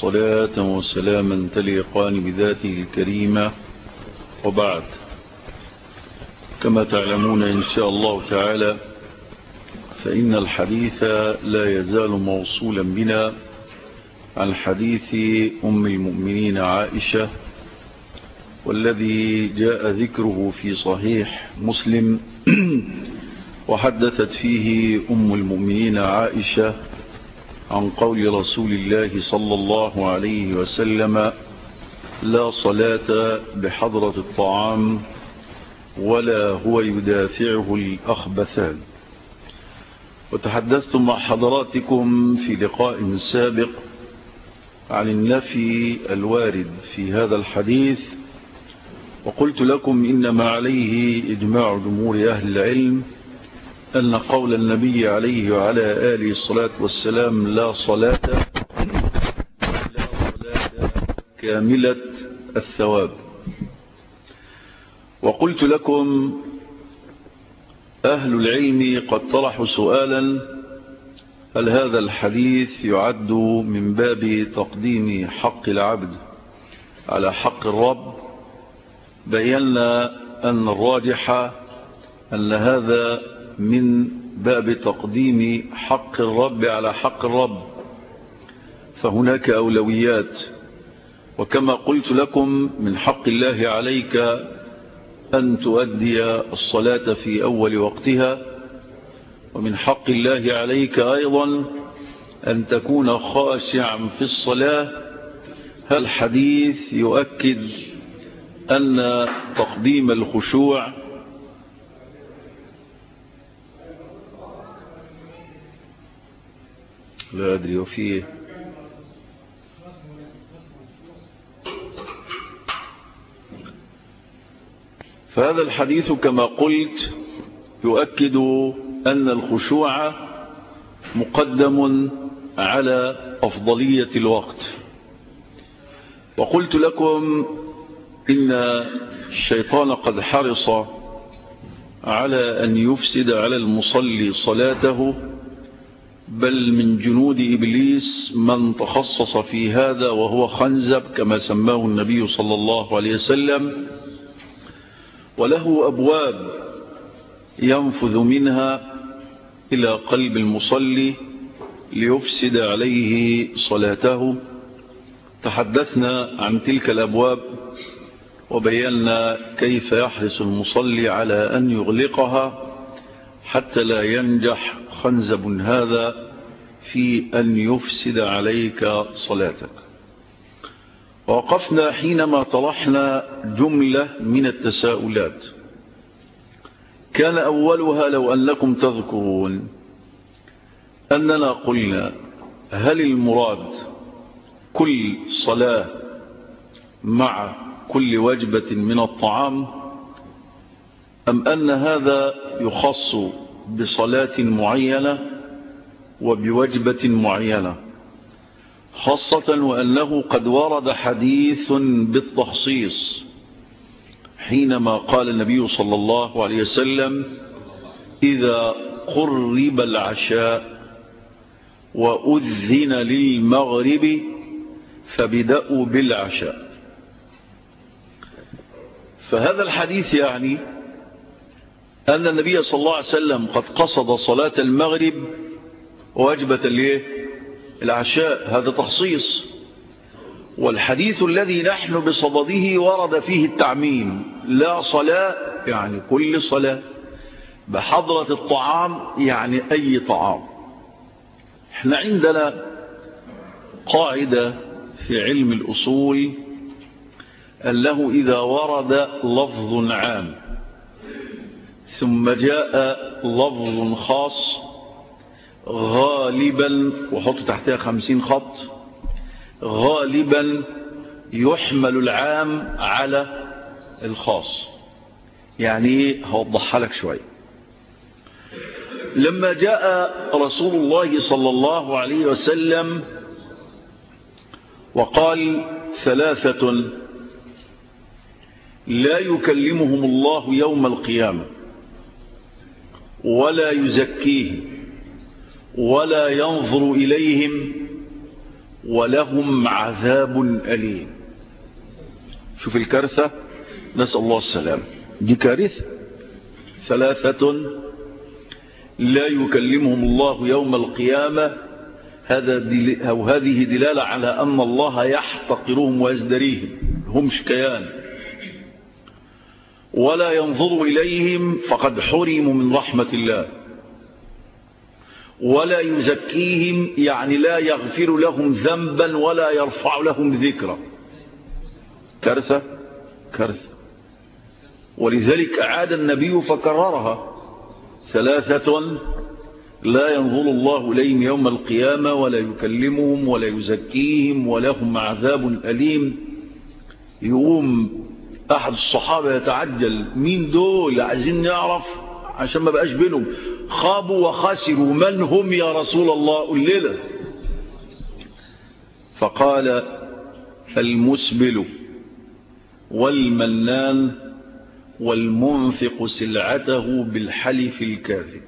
صلاة وسلاما تليقان بذاته الكريمة وبعد كما تعلمون إن شاء الله تعالى فإن الحديث لا يزال موصولا بنا عن حديث أم المؤمنين عائشة والذي جاء ذكره في صحيح مسلم وحدثت فيه أم المؤمنين عائشة عن قول رسول الله صلى الله عليه وسلم لا صلاة بحضرة الطعام ولا هو يدافعه الأخبثان وتحدثت مع حضراتكم في لقاء سابق عن النفي الوارد في هذا الحديث وقلت لكم إنما عليه إجماع جمهور أهل العلم أن قول النبي عليه وعلى آله الصلاة والسلام لا صلاة لا صلاة كاملة الثواب وقلت لكم أهل العلم قد طرحوا سؤالا هل هذا الحديث يعد من باب تقديم حق العبد على حق الرب بينا أن الراجح أن هذا من باب تقديم حق الرب على حق الرب فهناك أولويات وكما قلت لكم من حق الله عليك أن تؤدي الصلاة في أول وقتها ومن حق الله عليك أيضا أن تكون خاشعا في الصلاة الحديث يؤكد أن تقديم الخشوع لا أدري وفيه فهذا الحديث كما قلت يؤكد أن الخشوع مقدم على أفضلية الوقت وقلت لكم إن الشيطان قد حرص على أن يفسد على المصلي صلاته بل من جنود إبليس من تخصص في هذا وهو خنزب كما سماه النبي صلى الله عليه وسلم وله أبواب ينفذ منها إلى قلب المصلي ليفسد عليه صلاته تحدثنا عن تلك الأبواب وبينا كيف يحرص المصلي على أن يغلقها حتى لا ينجح خنزب هذا في أن يفسد عليك صلاتك ووقفنا حينما طرحنا جملة من التساؤلات كان أولها لو أنكم تذكرون أننا قلنا هل المراد كل صلاة مع كل وجبة من الطعام أم أن هذا يخص بصلاة معينة وبوجبة معينة خاصة وأنه قد ورد حديث بالتخصيص حينما قال النبي صلى الله عليه وسلم إذا قرب العشاء وأذن للمغرب فبدأوا بالعشاء فهذا الحديث يعني أن النبي صلى الله عليه وسلم قد قصد صلاة المغرب وجبة الايه العشاء هذا تخصيص والحديث الذي نحن بصدده ورد فيه التعميم لا صلاة يعني كل صلاة بحضرة الطعام يعني أي طعام احنا عندنا قاعدة في علم الأصول أنه إذا ورد لفظ عام ثم جاء لفظ خاص غالبا وحط تحتها خمسين خط غالبا يحمل العام على الخاص يعني هوضحها لك شوي لما جاء رسول الله صلى الله عليه وسلم وقال ثلاثة لا يكلمهم الله يوم القيامة ولا يزكيهم ولا ينظر إليهم ولهم عذاب أليم شوف الكارثة نسأل الله السلام دي كارثة ثلاثة لا يكلمهم الله يوم القيامة هذا دل... أو هذه دلالة على أن الله يحتقرهم ويزدريهم هم شكيان ولا ينظر إليهم فقد حرموا من رحمة الله ولا يزكيهم يعني لا يغفر لهم ذنبا ولا يرفع لهم ذكرا كارثة كارثة ولذلك عاد النبي فكررها ثلاثة لا ينظر الله إليهم يوم القيامة ولا يكلمهم ولا يزكيهم ولهم عذاب أليم يقوم أحد الصحابة يتعجل مين دول عايزين نعرف عشان ما بقاش بينهم خابوا وخسروا من هم يا رسول الله قل لنا فقال المسبل والمنان والمنفق سلعته بالحلف الكاذب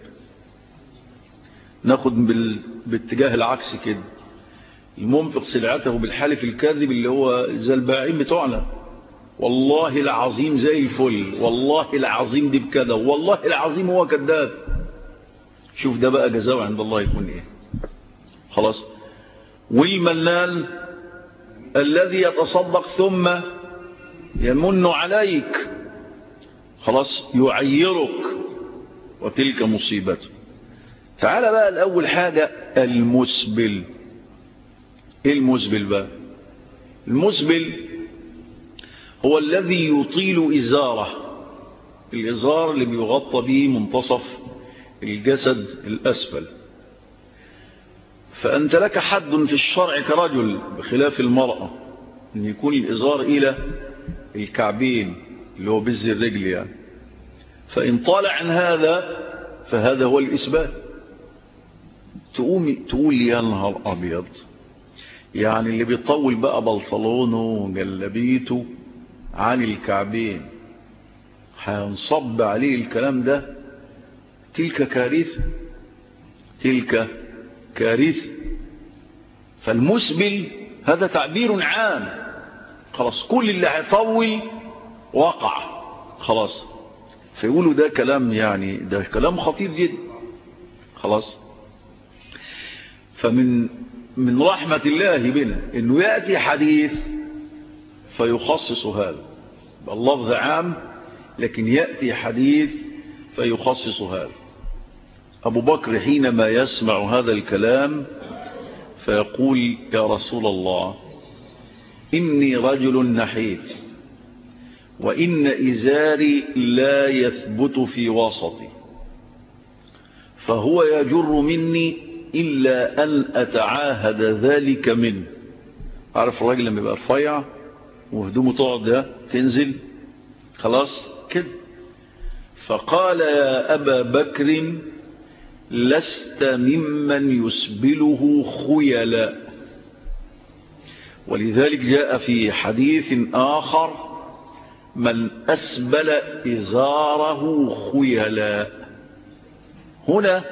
ناخد بال... باتجاه العكس كده المنفق سلعته بالحلف الكاذب اللي هو زي الباعين بتوعنا والله العظيم زي الفل والله العظيم دي بكذا والله العظيم هو كذاب شوف ده بقى جزاء عند الله يكون ايه خلاص والمنان الذي يتصدق ثم يمن عليك خلاص يعيرك وتلك مصيبته تعال بقى الأول حاجة المسبل ايه المسبل بقى المسبل هو الذي يطيل إزاره الإزار اللي بيغطى به منتصف الجسد الأسفل فأنت لك حد في الشرع كرجل بخلاف المرأة أن يكون الإزار إلى الكعبين اللي هو بز الرجل يعني فإن طال عن هذا فهذا هو الإثبات تقوم تقول يا نهار أبيض يعني اللي بيطول بقى بلطلونه وجلبيته عن الكعبين هينصب عليه الكلام ده تلك كارثة تلك كارثة فالمسبل هذا تعبير عام خلاص كل اللي هيطول وقع خلاص فيقولوا ده كلام يعني ده كلام خطير جدا خلاص فمن من رحمة الله بنا انه يأتي حديث فيخصص هذا اللفظ عام لكن يأتي حديث فيخصص هذا أبو بكر حينما يسمع هذا الكلام فيقول يا رسول الله إني رجل نحيف وإن إزاري لا يثبت في وسطي فهو يجر مني إلا أن أتعاهد ذلك منه عارف الراجل لما يبقى رفيع وهدومه تقعد ده تنزل خلاص كده فقال يا أبا بكر لست ممن يسبله خيلا ولذلك جاء في حديث آخر من أسبل إزاره خيلا هنا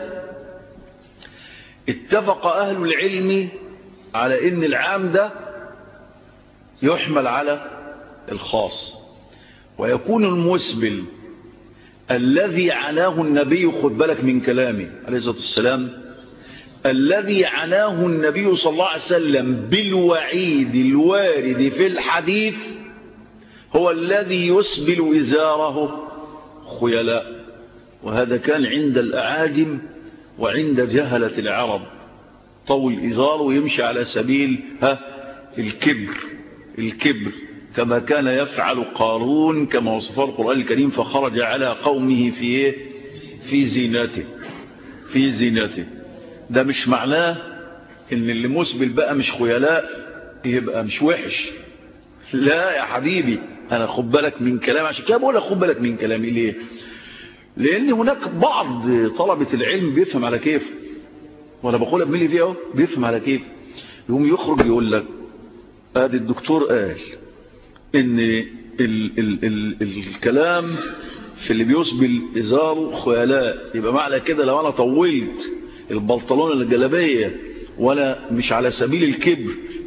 اتفق أهل العلم على إن العام ده يحمل على الخاص ويكون المسبل الذي عناه النبي خد بالك من كلامي عليه الصلاة والسلام الذي عناه النبي صلى الله عليه وسلم بالوعيد الوارد في الحديث هو الذي يسبل إزاره خيلاء وهذا كان عند الأعاجم وعند جهلة العرب طول إزاره ويمشي على سبيل ها الكبر الكبر كما كان يفعل قارون كما وصفه القرآن الكريم فخرج على قومه في إيه؟ في زينته في زينته ده مش معناه ان اللي مسبل بقى مش خيلاء يبقى مش وحش لا يا حبيبي انا خد بالك من كلامي عشان كده بقول لك خد بالك من كلامي ليه لان هناك بعض طلبة العلم بيفهم على كيف وانا بقولها بملي فيه اهو بيفهم على كيف يقوم يخرج يقول لك ادي الدكتور قال ان ال ال ال الكلام في اللي بيسبل ازاره خيلاء يبقى معنى كده لو انا طولت البلطلون الجلابيه وانا مش على سبيل الكبر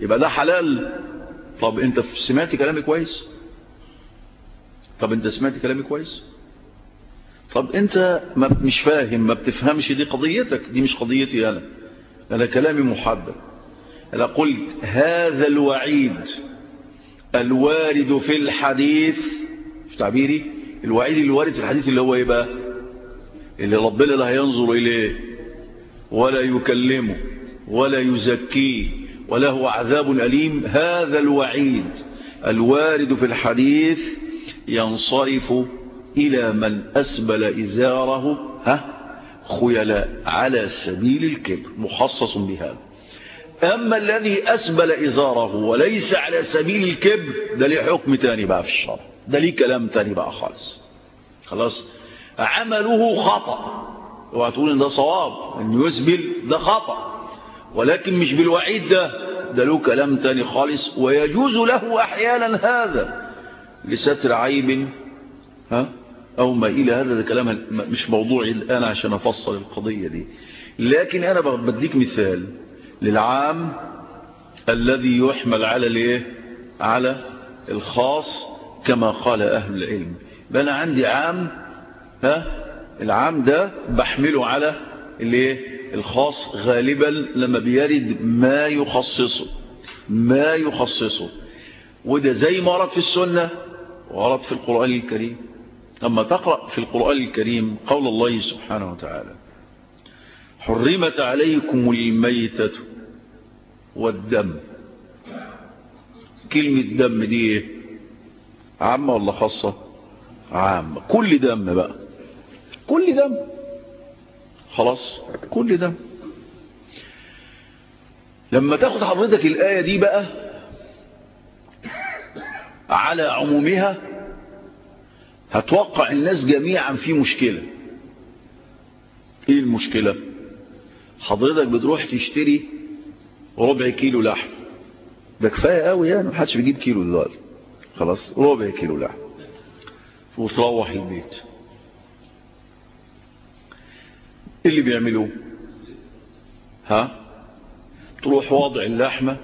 يبقى ده حلال طب انت سمعت كلامي كويس طب انت سمعت كلامي كويس طب انت ما مش فاهم ما بتفهمش دي قضيتك دي مش قضيتي انا انا كلامي محدد انا قلت هذا الوعيد الوارد في الحديث مش تعبيري الوعيد الوارد في الحديث اللي هو ايه بقى اللي ربنا لا هينظر اليه ولا يكلمه ولا يزكيه وله عذاب أليم هذا الوعيد الوارد في الحديث ينصرف إلى من أسبل إزاره ها خيلاء على سبيل الكبر مخصص بهذا أما الذي أسبل إزاره وليس على سبيل الكبر ده ليه حكم تاني بقى في الشرع ده ليه كلام تاني بقى خالص خلاص عمله خطأ وهتقول ان ده صواب ان يسبل ده خطأ ولكن مش بالوعيد ده ده له كلام تاني خالص ويجوز له احيانا هذا لستر عيب ها او ما الى هذا ده كلام مش موضوعي الان عشان افصل القضية دي لكن انا بديك مثال للعام الذي يحمل على الايه على الخاص كما قال اهل العلم انا عندي عام ها العام ده بحمله على الايه الخاص غالبا لما بيرد ما يخصصه ما يخصصه وده زي ما ورد في السنة ورد في القرآن الكريم أما تقرأ في القرآن الكريم قول الله سبحانه وتعالى حرمت عليكم الميتة والدم كلمة دم دي ايه عامة ولا خاصة عامة كل دم بقى كل دم خلاص كل دم لما تاخد حضرتك الآية دي بقى على عمومها هتوقع الناس جميعا في مشكلة ايه المشكلة حضرتك بتروح تشتري ربع كيلو لحم ده كفاية قوي يعني محدش بيجيب كيلو دلوقتي خلاص ربع كيلو لحم وتروح البيت ايه اللي بيعملوه ها تروح واضع اللحمة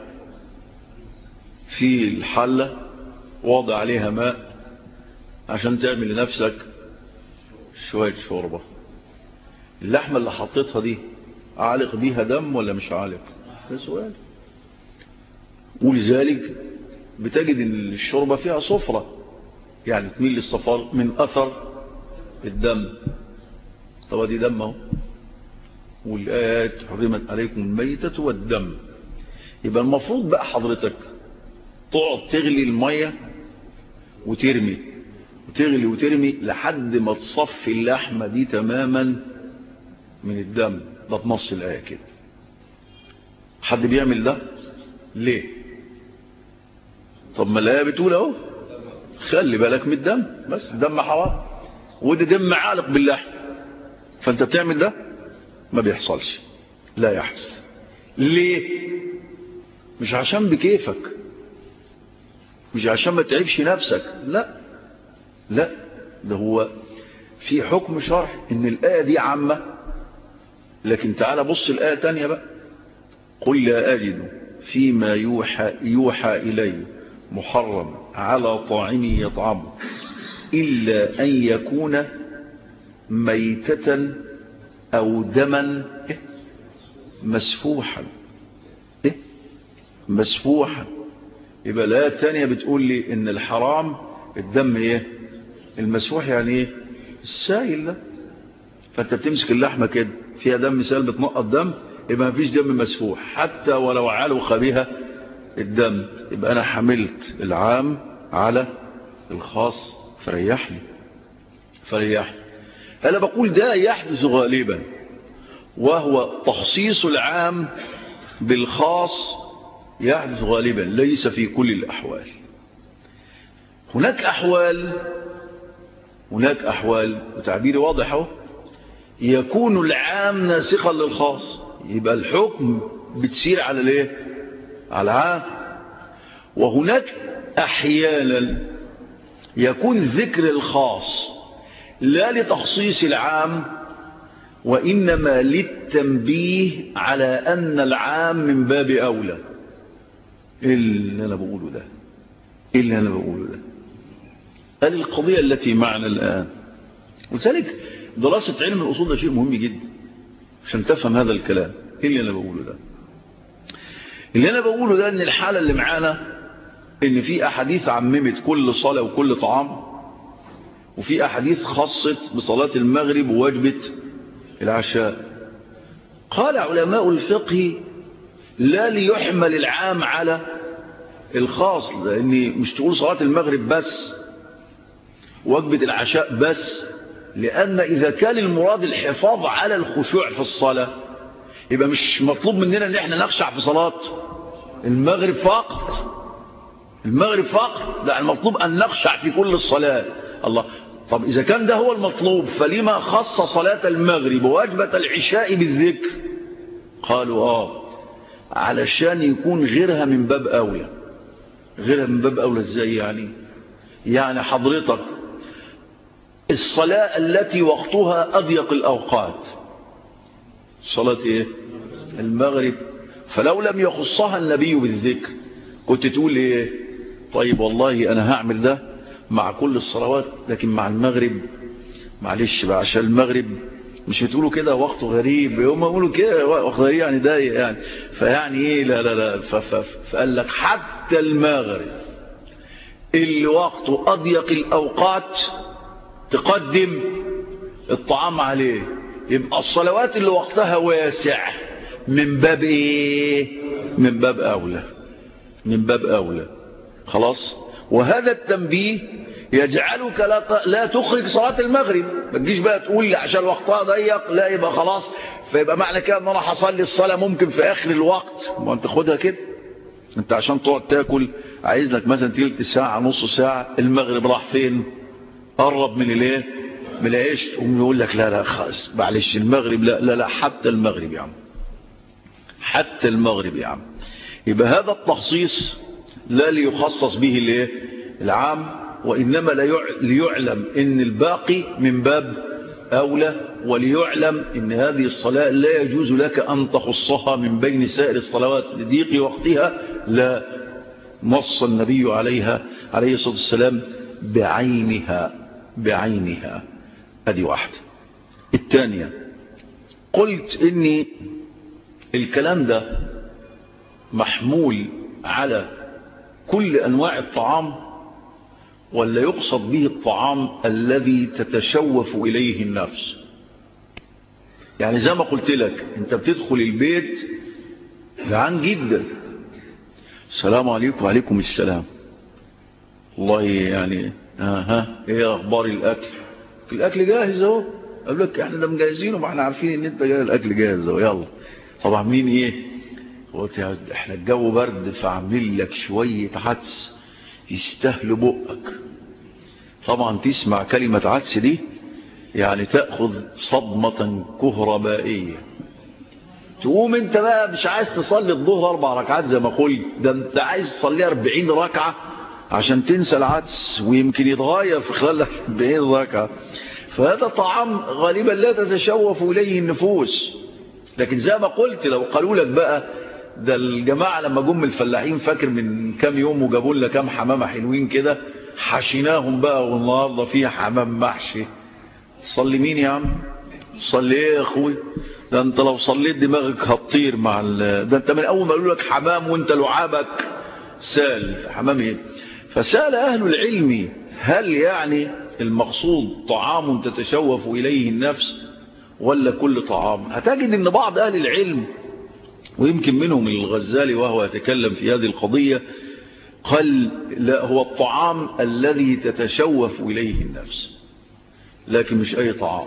في الحلة واضع عليها ماء عشان تعمل لنفسك شوية شوربة اللحمة اللي حطيتها دي عالق بيها دم ولا مش عالق ده سؤال ولذلك بتجد ان الشوربة فيها صفرة يعني تميل للصفار من اثر الدم طب دي دم اهو والآيات حرمت عليكم الميتة والدم يبقى المفروض بقى حضرتك تقعد تغلي المية وترمي وتغلي وترمي لحد ما تصفي اللحمة دي تماما من الدم ده بنص الآية كده حد بيعمل ده ليه طب ما الآية بتقول اهو خلي بالك من الدم بس الدم حرام وده دم عالق باللحم فانت بتعمل ده ما بيحصلش لا يحدث ليه مش عشان بكيفك مش عشان ما تعيبش نفسك لا لا ده هو في حكم شرح ان الآية دي عامة لكن تعالى بص الآية تانية بقى قل لا أجد فيما يوحى, يوحى إلي محرم على طاعم يطعمه إلا أن يكون ميتة أو دما إيه؟ مسفوحا إيه؟ مسفوحا يبقى لا تانية بتقول لي إن الحرام الدم إيه المسفوح يعني إيه السائل ده فأنت بتمسك اللحمة كده فيها دم سائل بتنقط دم يبقى ما فيش دم مسفوح حتى ولو علق بها الدم يبقى أنا حملت العام على الخاص فريحني فريحني أنا بقول ده يحدث غالبا وهو تخصيص العام بالخاص يحدث غالبا ليس في كل الأحوال هناك أحوال هناك أحوال وتعبيري واضح اهو يكون العام ناسخا للخاص يبقى الحكم بتسير على الايه على العام وهناك أحيانا يكون ذكر الخاص لا لتخصيص العام وإنما للتنبيه على أن العام من باب أولى ايه اللي انا بقوله ده ايه اللي انا بقوله ده قال القضية التي معنا الآن ولذلك دراسة علم الأصول ده شيء مهم جدا عشان تفهم هذا الكلام ايه اللي انا بقوله ده اللي انا بقوله ده ان الحالة اللي معانا ان في احاديث عممت كل صلاة وكل طعام وفي احاديث خصت بصلاة المغرب ووجبة العشاء قال علماء الفقه لا ليحمل العام على الخاص لان مش تقول صلاة المغرب بس وجبة العشاء بس لأن إذا كان المراد الحفاظ على الخشوع في الصلاة يبقى مش مطلوب مننا ان احنا نخشع في صلاة المغرب فقط المغرب فقط لا المطلوب أن نخشع في كل الصلاة الله طب إذا كان ده هو المطلوب فلما خص صلاة المغرب ووجبة العشاء بالذكر قالوا آه علشان يكون غيرها من باب أولى غيرها من باب أولى ازاي يعني يعني حضرتك الصلاة التي وقتها أضيق الأوقات صلاة إيه؟ المغرب فلو لم يخصها النبي بالذكر كنت تقول إيه طيب والله أنا هعمل ده مع كل الصلوات لكن مع المغرب معلش بقى عشان المغرب مش بتقولوا كده وقته غريب هم يقولوا كده وقت غريب يعني ده يعني فيعني ايه لا لا لا فقال لك حتى المغرب اللي وقته أضيق الأوقات تقدم الطعام عليه يبقى الصلوات اللي وقتها واسع من باب ايه من باب اولى من باب اولى خلاص وهذا التنبيه يجعلك لا, لا تخرج صلاة المغرب ما تجيش بقى تقول لي عشان وقتها ضيق لا يبقى خلاص فيبقى معنى كده ان انا هصلي الصلاة ممكن في اخر الوقت ما انت خدها كده انت عشان تقعد تاكل عايز لك مثلا تلت ساعة نص ساعة المغرب راح فين قرب من الايه من العيش تقوم يقول لك لا لا خلاص معلش المغرب لا لا لا حتى المغرب يا عم حتى المغرب يا عم يبقى هذا التخصيص لا ليخصص به الايه العام وانما ليعلم ان الباقي من باب اولى وليعلم ان هذه الصلاه لا يجوز لك ان تخصها من بين سائر الصلوات لضيق وقتها لا نص النبي عليها عليه الصلاه والسلام بعينها بعينها ادي واحدة الثانية قلت اني الكلام ده محمول على كل انواع الطعام ولا يقصد به الطعام الذي تتشوف اليه النفس يعني زي ما قلت لك انت بتدخل البيت جعان جدا السلام عليكم وعليكم السلام والله يعني ها ها ايه اخبار الاكل الاكل جاهز اهو قال لك احنا ده مجهزينه ما احنا عارفين ان انت جاي الاكل جاهز اهو يلا طب عاملين ايه قلت يا احنا الجو برد فعاملين لك شويه عدس يستاهلوا بقك طبعا تسمع كلمه عدس دي يعني تاخذ صدمه كهربائيه تقوم انت بقى مش عايز تصلي الظهر اربع ركعات زي ما قلت ده انت عايز تصلي 40 ركعه عشان تنسى العدس ويمكن يتغير في خلال 40 ركعه فهذا طعام غالبا لا تتشوف اليه النفوس لكن زي ما قلت لو قالوا لك بقى ده الجماعه لما جم الفلاحين فاكر من كام يوم وجابوا لنا كام حمامه حلوين كده حشيناهم بقى والنهارده فيها حمام محشي صلي مين يا عم صلي ايه يا اخوي ده انت لو صليت دماغك هتطير مع ال... ده انت من اول ما قالوا لك حمام وانت لعابك سال حمام ايه فسال اهل العلم هل يعني المقصود طعام تتشوف اليه النفس ولا كل طعام هتجد ان بعض اهل العلم ويمكن منهم الغزالي وهو يتكلم في هذه القضية قال لا هو الطعام الذي تتشوف إليه النفس لكن مش أي طعام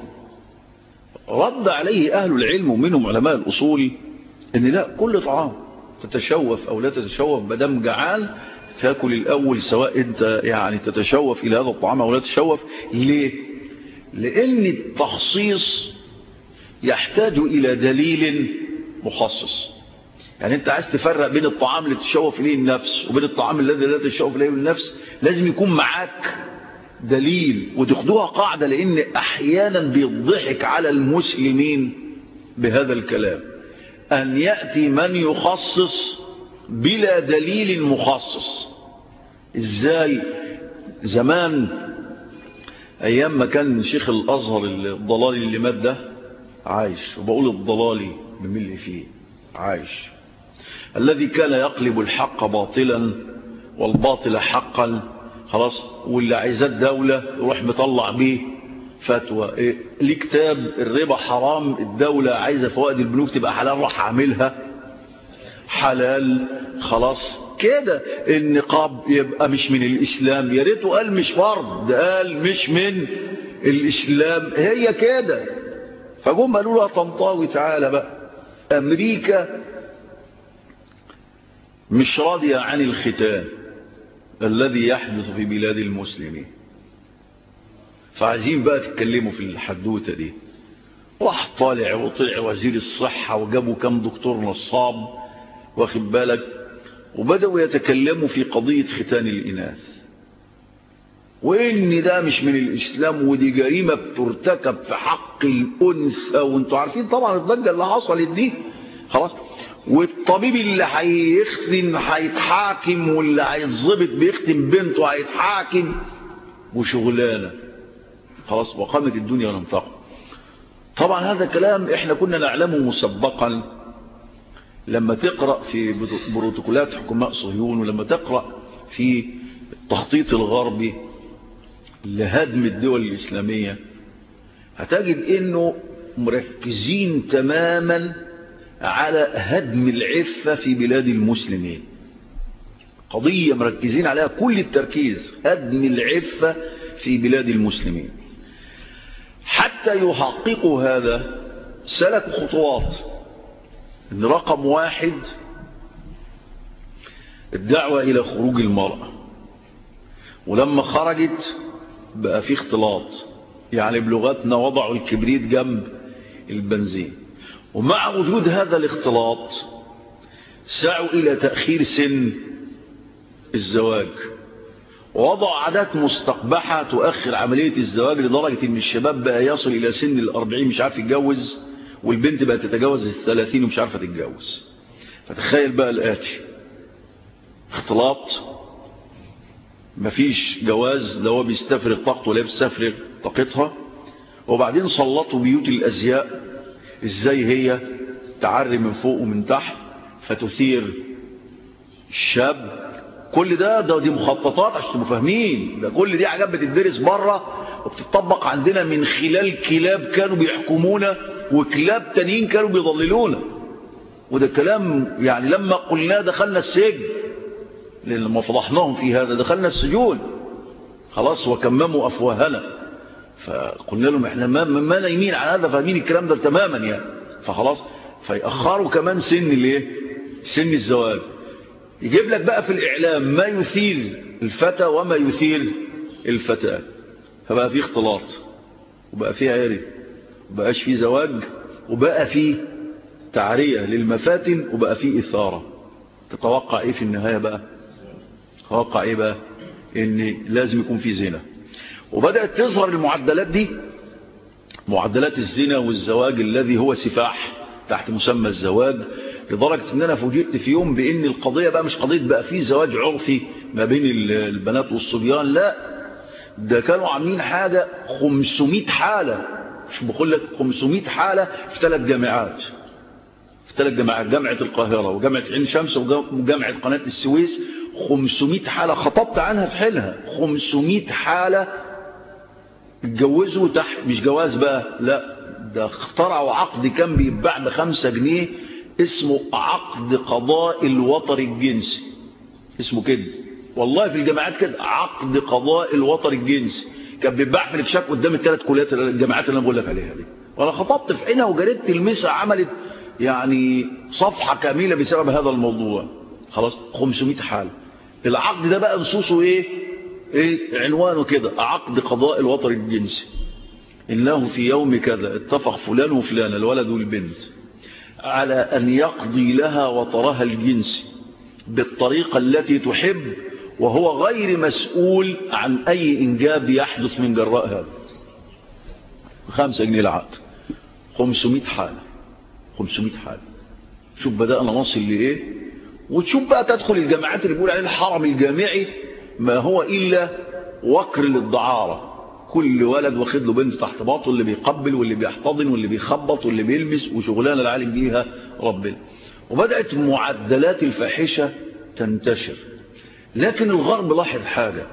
رد عليه أهل العلم ومنهم علماء الأصول أن لا كل طعام تتشوف أو لا تتشوف بدم جعان تاكل الأول سواء أنت يعني تتشوف إلى هذا الطعام أو لا تتشوف ليه؟ لأن التخصيص يحتاج إلى دليل مخصص يعني انت عايز تفرق بين الطعام اللي تشوف اليه النفس وبين الطعام الذي لا تشوف اليه النفس لازم يكون معاك دليل وتاخدوها قاعدة لان احيانا بيضحك على المسلمين بهذا الكلام ان يأتي من يخصص بلا دليل مخصص ازاي زمان ايام ما كان شيخ الازهر الضلالي اللي مات ده عايش وبقول الضلالي بملي فيه عايش الذي كان يقلب الحق باطلا والباطل حقا خلاص واللي عايزاه الدولة يروح مطلع بيه فتوى إيه؟ ليه كتاب الربا حرام الدولة عايزة فوائد البنوك تبقى حلال راح عاملها حلال خلاص كده النقاب يبقى مش من الإسلام يا ريته قال مش فرض ده قال مش من الإسلام هي كده فجم قالوا له طنطاوي تعالى بقى أمريكا مش راضية عن الختان الذي يحدث في بلاد المسلمين فعايزين بقى تتكلموا في الحدوتة دي راح طالع وطلع وزير الصحة وجابوا كم دكتور نصاب واخد بالك وبدأوا يتكلموا في قضية ختان الإناث وإن ده مش من الإسلام ودي جريمة بترتكب في حق الأنثى وانتوا عارفين طبعا الضجة اللي حصلت دي خلاص والطبيب اللي هيختن هيتحاكم واللي هيتظبط بيختن بنته هيتحاكم وشغلانه خلاص وقامت الدنيا ولم تقم طبعا هذا كلام احنا كنا نعلمه مسبقا لما تقرأ في بروتوكولات حكماء صهيون ولما تقرأ في التخطيط الغربي لهدم الدول الإسلامية هتجد انه مركزين تماما على هدم العفة في بلاد المسلمين قضية مركزين عليها كل التركيز هدم العفة في بلاد المسلمين حتى يحققوا هذا سلكوا خطوات ان رقم واحد الدعوة الى خروج المرأة ولما خرجت بقى في اختلاط يعني بلغتنا وضعوا الكبريت جنب البنزين ومع وجود هذا الاختلاط سعوا الى تأخير سن الزواج ووضع عادات مستقبحة تؤخر عملية الزواج لدرجة ان الشباب بقى يصل الى سن الاربعين مش عارف يتجوز والبنت بقى تتجاوز الثلاثين ومش عارفة تتجوز فتخيل بقى الآتي اختلاط مفيش جواز لا هو بيستفرغ طاقته ولا بيستفرغ طاقتها وبعدين سلطوا بيوت الأزياء ازاي هي تعري من فوق ومن تحت فتثير الشاب كل ده ده دي مخططات عشان تبقوا فاهمين ده كل دي حاجات بتدرس بره وبتطبق عندنا من خلال كلاب كانوا بيحكمونا وكلاب تانيين كانوا بيضللونا وده كلام يعني لما قلنا دخلنا السجن لان لما فضحناهم في هذا دخلنا السجون خلاص وكمموا افواهنا فقلنا لهم احنا ما, ما نايمين على هذا فاهمين الكلام ده تماما يعني فخلاص فيأخروا كمان سن الايه سن الزواج يجيب لك بقى في الإعلام ما يثير الفتى وما يثير الفتاة فبقى فيه اختلاط وبقى فيه عري وبقاش فيه زواج وبقى فيه تعرية للمفاتن وبقى فيه إثارة تتوقع إيه في النهاية بقى تتوقع إيه بقى إن لازم يكون فيه زنا وبدأت تظهر المعدلات دي معدلات الزنا والزواج الذي هو سفاح تحت مسمى الزواج لدرجة ان انا فوجئت في يوم بان القضية بقى مش قضية بقى فيه زواج عرفي ما بين البنات والصبيان لا ده كانوا عاملين حاجة 500 حالة مش بقول لك 500 حالة في ثلاث جامعات في ثلاث جامعات جامعة القاهرة وجامعة عين شمس وجامعة قناة السويس 500 حالة خطبت عنها في حينها 500 حالة اتجوزوا تحت مش جواز بقى لا ده اخترعوا عقد كان بيتباع بخمسة جنيه اسمه عقد قضاء الوطر الجنسي اسمه كده والله في الجامعات كده عقد قضاء الوطر الجنسي كان بيتباع في الكشاف قدام الثلاث كليات الجامعات اللي انا بقول لك عليها دي وانا خطبت في حينها وجريدة المسا عملت يعني صفحة كاملة بسبب هذا الموضوع خلاص 500 حالة العقد ده بقى نصوصه ايه ايه عنوانه كده عقد قضاء الوطر الجنسي انه في يوم كذا اتفق فلان وفلان الولد والبنت على أن يقضي لها وطرها الجنسي بالطريقة التي تحب وهو غير مسؤول عن أي إنجاب يحدث من جراء هذا خمسة جنيه العقد 500 حالة 500 حالة شوف بدأنا نصل لإيه وتشوف بقى تدخل الجامعات اللي بيقول عليه الحرم الجامعي ما هو إلا وكر للدعارة كل ولد واخد له بنت تحت باطه اللي بيقبل واللي بيحتضن واللي بيخبط واللي بيلمس وشغلانه العالم بيها ربنا وبدأت معدلات الفاحشة تنتشر لكن الغرب لاحظ حاجة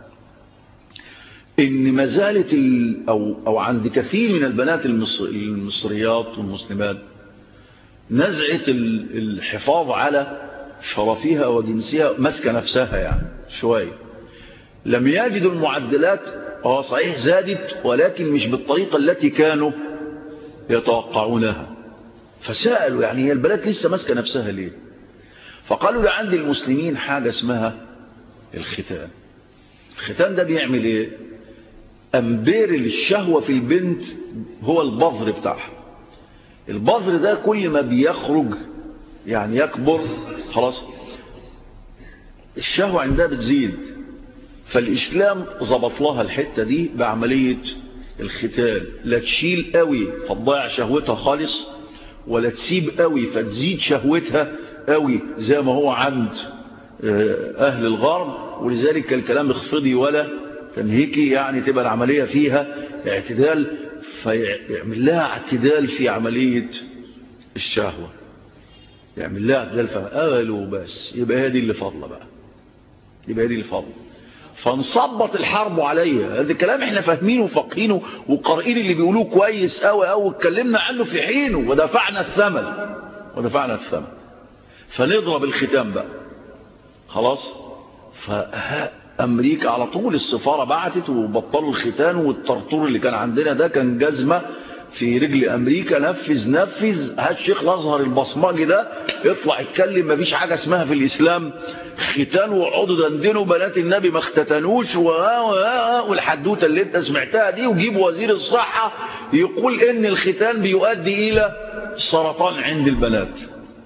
ان ما زالت أو, أو عند كثير من البنات المصر المصريات والمسلمات نزعة الحفاظ على شرفها وجنسها مسكة نفسها يعني شوية لم يجدوا المعدلات اه صحيح زادت ولكن مش بالطريقة التي كانوا يتوقعونها فسألوا يعني هي البلد لسه ماسكة نفسها ليه فقالوا ده عند المسلمين حاجة اسمها الختان الختان ده بيعمل ايه أمبير الشهوة في البنت هو البذر بتاعها البذر ده كل ما بيخرج يعني يكبر خلاص الشهوة عندها بتزيد فالإسلام ظبط لها الحتة دي بعملية الختان لا تشيل قوي فتضيع شهوتها خالص ولا تسيب قوي فتزيد شهوتها قوي زي ما هو عند أهل الغرب ولذلك الكلام اخفضي ولا تنهيكي يعني تبقى العملية فيها اعتدال فيعمل لها اعتدال في عملية الشهوة يعمل لها اعتدال فقالوا بس يبقى هذه اللي فضلة بقى يبقى هذه اللي فضلة فانصبت الحرب عليها هذا الكلام احنا فاهمينه وفاقينه وقارئين اللي بيقولوه كويس قوي قوي واتكلمنا عنه في حينه ودفعنا الثمن ودفعنا الثمن فنضرب الختام بقى خلاص فأمريكا على طول السفارة بعتت وبطلوا الختان والطرطور اللي كان عندنا ده كان جزمة في رجل أمريكا نفذ نفذ هات شيخ الأزهر البصماجي ده يطلع يتكلم مفيش حاجة اسمها في الإسلام ختان وقعدوا دندنوا بنات النبي ما اختتنوش والحدوتة اللي انت سمعتها دي وجيب وزير الصحة يقول ان الختان بيؤدي إلى السرطان عند البنات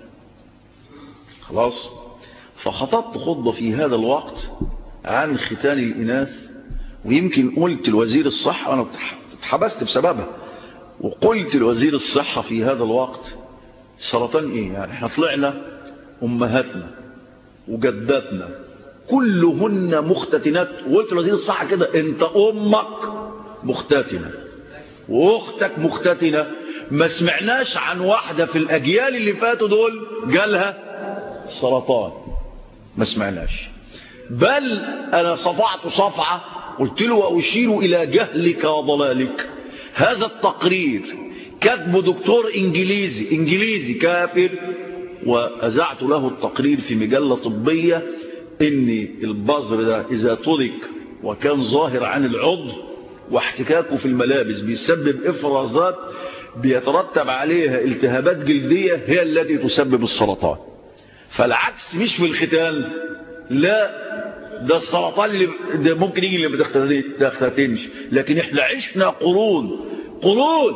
خلاص فخطبت خطبة في هذا الوقت عن ختان الإناث ويمكن قلت لوزير الصحة وأنا اتحبست بسببها وقلت لوزير الصحة في هذا الوقت سرطان ايه يعني احنا طلعنا امهاتنا وجداتنا كلهن مختتنات وقلت لوزير الصحة كده انت امك مختتنة واختك مختتنة ما سمعناش عن واحدة في الاجيال اللي فاتوا دول جالها سرطان ما سمعناش بل انا صفعت صفعة قلت له واشير الى جهلك وضلالك هذا التقرير كتبه دكتور انجليزي انجليزي كافر وأزعت له التقرير في مجلة طبية ان البذر ده اذا ترك وكان ظاهر عن العضو واحتكاكه في الملابس بيسبب افرازات بيترتب عليها التهابات جلدية هي التي تسبب السرطان فالعكس مش في الختان لا ده السرطان اللي ده ممكن يجي اللي ما تختتنش لكن احنا عشنا قرون قرون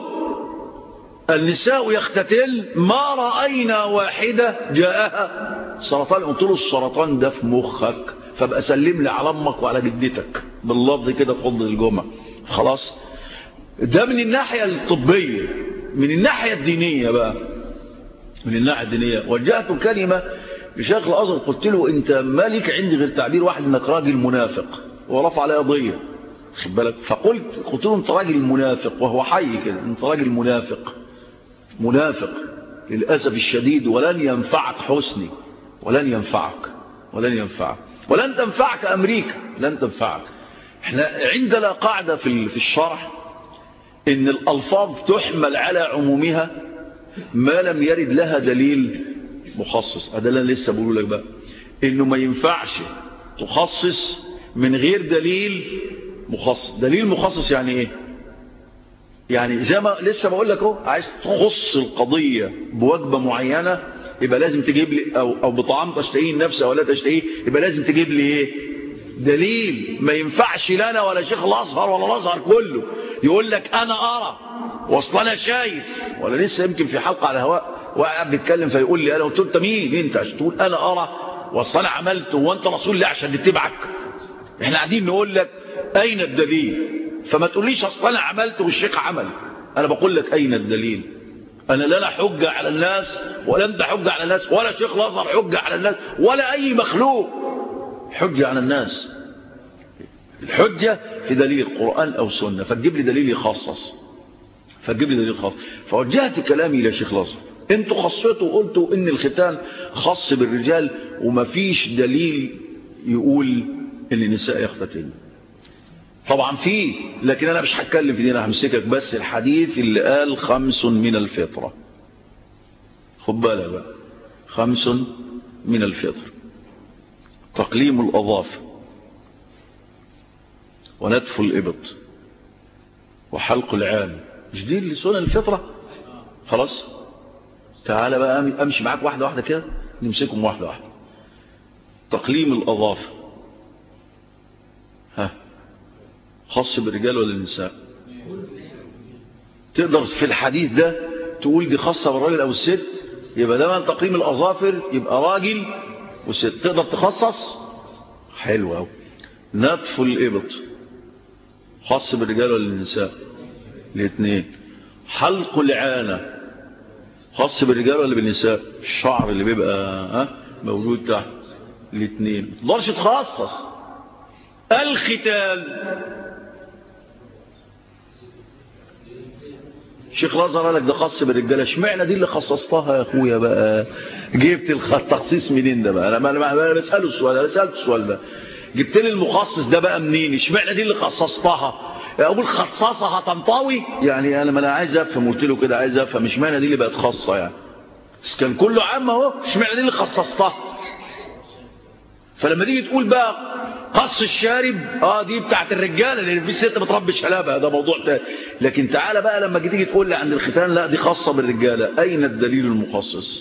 النساء يختتل ما رأينا واحدة جاءها سرطان قلت له السرطان ده في مخك فبقى سلم لي على امك وعلى جدتك باللفظ كده في فضل الجمعة خلاص ده من الناحية الطبية من الناحية الدينية بقى من الناحية الدينية وجهت كلمة بشكل أصغر قلت له أنت مالك عندي غير تعبير واحد أنك راجل منافق ورفع علي قضية خد بالك فقلت قلت له أنت راجل منافق وهو حي كده أنت راجل منافق منافق للأسف الشديد ولن ينفعك حسني ولن ينفعك ولن ينفعك ولن تنفعك أمريكا لن تنفعك احنا عندنا قاعدة في في الشرح ان الألفاظ تحمل على عمومها ما لم يرد لها دليل مخصص هذا اللي لسه بقول لك بقى انه ما ينفعش تخصص من غير دليل مخصص دليل مخصص يعني ايه يعني زي ما لسه بقول لك اهو عايز تخص القضية بوجبة معينة يبقى لازم تجيب لي او, أو بطعام تشتهيه النفس او لا تشتهيه يبقى لازم تجيب لي ايه دليل ما ينفعش لنا ولا شيخ الازهر ولا الازهر كله يقول لك انا ارى واصل انا شايف ولا لسه يمكن في حلقة على الهواء وقاعد بيتكلم فيقول لي انا قلت له انت مين انت عشان تقول انا ارى واصل انا عملت وانت رسول ليه عشان نتبعك احنا قاعدين نقول لك اين الدليل فما تقوليش اصل انا عملت والشيخ عمل انا بقول لك اين الدليل أنا لا أنا حجة على الناس ولا أنت حجة على الناس ولا شيخ الأزهر حجة على الناس ولا أي مخلوق حجة على الناس الحجة في دليل القرآن أو سنة فتجيب لي دليل يخصص فتجيب لي دليل خاص فوجهت كلامي إلى شيخ الأزهر انتوا خصيتوا وقلتوا ان الختان خاص بالرجال ومفيش دليل يقول ان النساء يختتن طبعا فيه لكن انا مش هتكلم في دي انا همسكك بس الحديث اللي قال خمس من الفطرة خد بالك بقى خمس من الفطر تقليم الاظافر ونتف الابط وحلق العام مش دي اللي سنن الفطرة خلاص تعالى بقى امشي معاك واحدة واحدة كده نمسكهم واحدة واحدة تقليم الاظافر ها خاص بالرجال ولا النساء تقدر في الحديث ده تقول دي خاصة بالراجل او الست يبقى ده من تقليم الاظافر يبقى راجل وست تقدر تخصص حلو قوي نتف الابط خاص بالرجال ولا النساء الاثنين حلق العانة خاص بالرجال ولا بالنساء الشعر اللي بيبقى ها موجود تحت الاثنين ما تقدرش تخصص الختان شيخ الازهر قال لك ده خاص بالرجاله اشمعنى دي اللي خصصتها يا اخويا بقى جبت التخصيص منين ده بقى انا ما انا بساله السؤال انا سالت السؤال ده جبت لي المخصص ده بقى منين اشمعنى دي اللي خصصتها اقول خصصها طنطاوي يعني انا ما انا عايز افهم قلت له كده عايز افهم اشمعنى دي اللي بقت خاصه يعني بس كان كله عام اهو اشمعنى دي اللي خصصتها فلما تيجي تقول بقى قص الشارب اه دي بتاعت الرجاله لان في ست بتربي شلابها ده موضوع تاني لكن تعالى بقى لما تيجي تقول لي عند الختان لا دي خاصه بالرجاله اين الدليل المخصص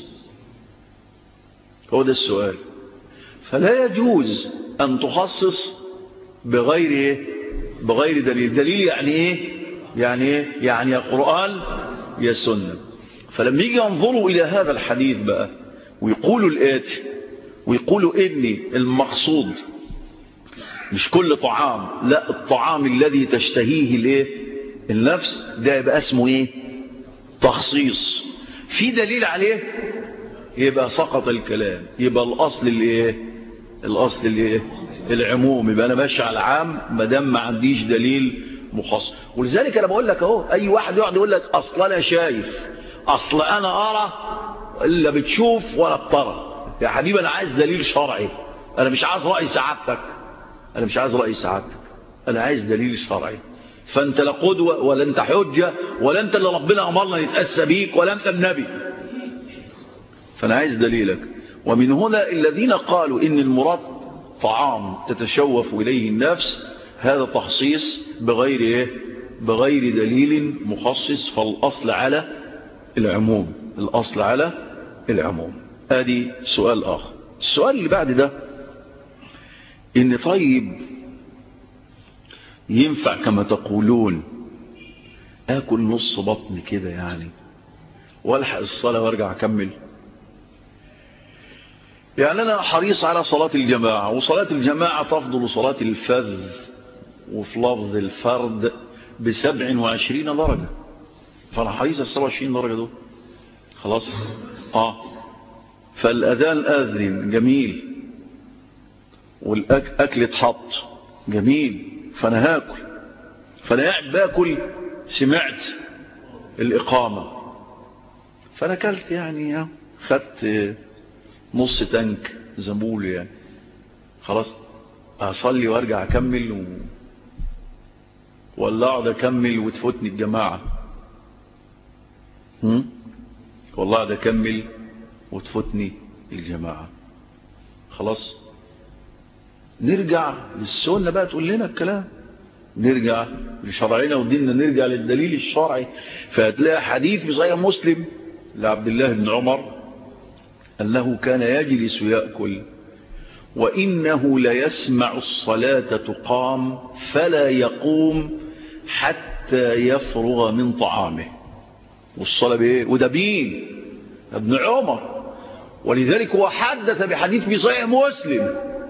هو ده السؤال فلا يجوز ان تخصص بغير ايه بغير دليل دليل يعني ايه يعني ايه يعني يا قرآن يا سنة فلما يجي ينظروا الى هذا الحديث بقى ويقولوا الاتي ويقولوا اني المقصود مش كل طعام لا الطعام الذي تشتهيه الايه النفس ده يبقى اسمه ايه تخصيص في دليل عليه يبقى سقط الكلام يبقى الاصل الايه الاصل الايه العموم يبقى انا ماشي على العام ما دام ما عنديش دليل مخصص ولذلك انا بقول لك اهو اي واحد يقعد يقول لك اصل انا شايف اصل انا ارى الا بتشوف ولا بترى يا حبيبي انا عايز دليل شرعي انا مش عايز راي سعادتك انا مش عايز راي سعادتك انا عايز دليل شرعي فانت لا قدوه ولا انت حجه ولا انت اللي ربنا امرنا نتاسى بيك ولا انت النبي فانا عايز دليلك ومن هنا الذين قالوا ان المراد طعام تتشوف إليه النفس هذا تخصيص بغير إيه؟ بغير دليل مخصص فالأصل على العموم الأصل على العموم هذه سؤال آخر السؤال اللي بعد ده إن طيب ينفع كما تقولون آكل نص بطن كده يعني والحق الصلاة وارجع أكمل يعني أنا حريص على صلاة الجماعة وصلاة الجماعة تفضل صلاة الفذ وفي لفظ الفرد بسبع وعشرين درجة فأنا حريص السبع وعشرين درجة دول خلاص آه فالأذان أذن جميل والأكل اتحط جميل فأنا هاكل فأنا قاعد باكل سمعت الإقامة فأنا أكلت يعني خدت نص تانك زنبول يعني خلاص اصلي وارجع اكمل و... ولا اقعد اكمل وتفوتني الجماعه هم؟ والله اقعد اكمل وتفوتني الجماعه خلاص نرجع للسنه بقى تقول لنا الكلام نرجع لشرعنا وديننا نرجع للدليل الشرعي فهتلاقي حديث في صحيح مسلم لعبد الله بن عمر أنه كان يجلس يأكل وإنه ليسمع الصلاة تقام فلا يقوم حتى يفرغ من طعامه والصلاة بإيه؟ وده بين ابن عمر ولذلك هو حدث بحديث في صحيح مسلم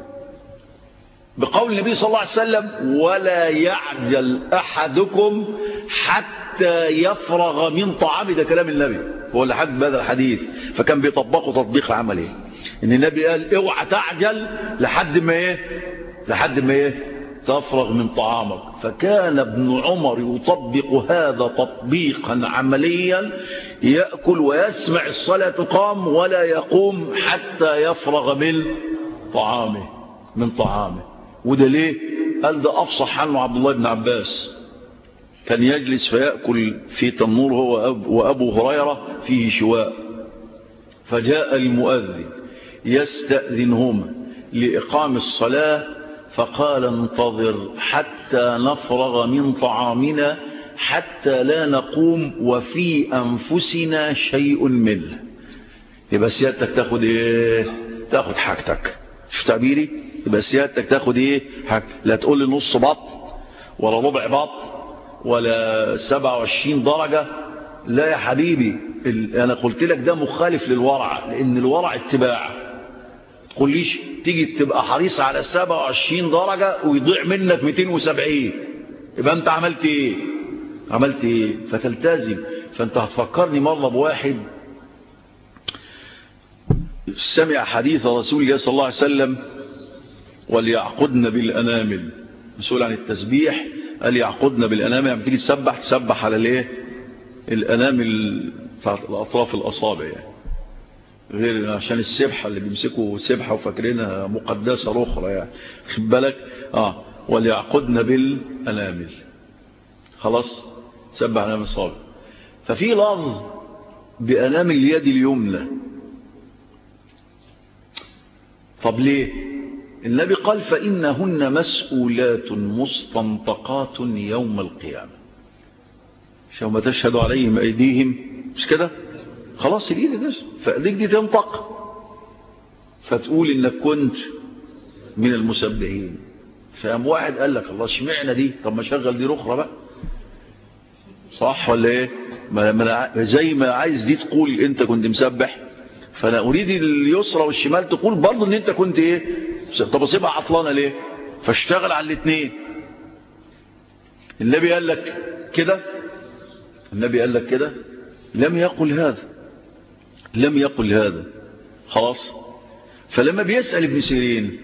بقول النبي صلى الله عليه وسلم ولا يعجل أحدكم حتى يفرغ من طعامه ده كلام النبي هو اللي حد بهذا الحديث فكان بيطبقوا تطبيق عملي ان النبي قال اوعى تعجل لحد ما ايه لحد ما ايه تفرغ من طعامك فكان ابن عمر يطبق هذا تطبيقا عمليا يأكل ويسمع الصلاة تقام ولا يقوم حتى يفرغ من طعامه من طعامه وده ليه قال ده أفصح عنه عبد الله بن عباس كان يجلس فيأكل في تنور هو وأبو هريرة فيه شواء فجاء المؤذن يستأذنهما لإقام الصلاة فقال انتظر حتى نفرغ من طعامنا حتى لا نقوم وفي أنفسنا شيء منه يبقى سيادتك تاخد ايه تاخد حاجتك شوف تعبيري يبقى سيادتك تاخد ايه حاجتك لا تقول لي نص بط ولا ربع بط ولا 27 درجة لا يا حبيبي انا قلت لك ده مخالف للورع لان الورع اتباع تقوليش تيجي تبقى حريص على 27 درجة ويضيع منك 270 يبقى انت عملت ايه عملت ايه فتلتزم فانت هتفكرني مرة بواحد سمع حديث رسول الله صلى الله عليه وسلم وليعقدن بالأنامل مسؤول عن التسبيح قال يعقدن بالأنامل يعني تيجي تسبح تسبح على الايه الأنامل بتاعت الأطراف الأصابع يعني غير عشان السبحة اللي بيمسكوا سبحة وفاكرينها مقدسة أخرى يعني خد بالك آه وليعقدن بالأنامل خلاص سبح أنامل الصابع ففي لفظ بأنامل اليد اليمنى طب ليه النبي قال فإنهن مسؤولات مستنطقات يوم القيامة يوم تشهد عليهم أيديهم مش كده خلاص الإيد ده فأيديك دي تنطق فتقول إنك كنت من المسبحين فقام واحد قال لك الله اشمعنى دي طب ما شغل دي رخرة بقى صح ولا ايه ما ما زي ما عايز دي تقول انت كنت مسبح فانا اريد اليسرى والشمال تقول برضه ان انت كنت ايه طب اسيبها عطلانه ليه فاشتغل على الاثنين النبي قال لك كده النبي قال لك كده لم يقل هذا لم يقل هذا خلاص فلما بيسأل ابن سيرين